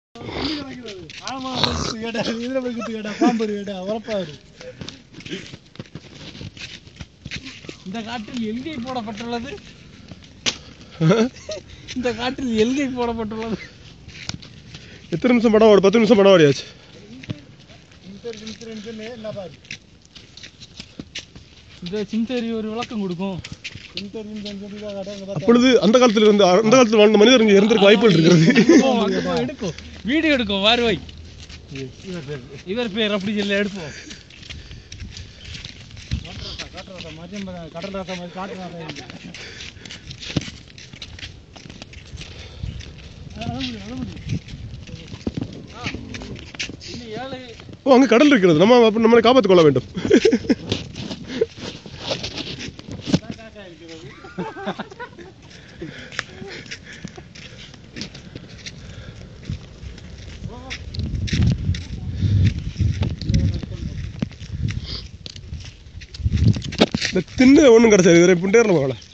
ஆழமா போய் கேட்டா இதுல போய் குத்து கேட்டா பாம்பு கேட்டா உரப்பாரு இந்த காட்டில் எல்கை போடப்பட்டுள்ளது இந்த காட்டில் எல்கை போடப்பட்டுள்ளது எத்தனை நிமிஷம் படம் ஓடு பத்து நிமிஷம் படம் ஓடியாச்சு என்ன பாரு இந்த சிந்தேரி ஒரு விளக்கம் கொடுக்கும் அப்பொழுது அந்த காலத்துல இருந்து அந்த காலத்துல வாழ்ந்த மனிதர் இங்க இருந்திருக்க வாய்ப்புகள் இருக்கிறது எடுக்கும், அங்க போய் எடுக்கும் வீடியோ எடுக்கும் வருவாய் இவர் பேர் அப்படி சொல்லி எடுப்போம் மதியம் கடல் ராசா மாதிரி காட்டு ராசா இல்லை. இன்னும் ஏழு ஓ அங்க கடல் இருக்கிறது நம்ம அப்ப நம்மளை காப்பாற்றிக் கொள்ள வேண்டும் இந்த தின்னு ஒன்றும் கிடைச்சாது இவரை புண்டேரில் போகல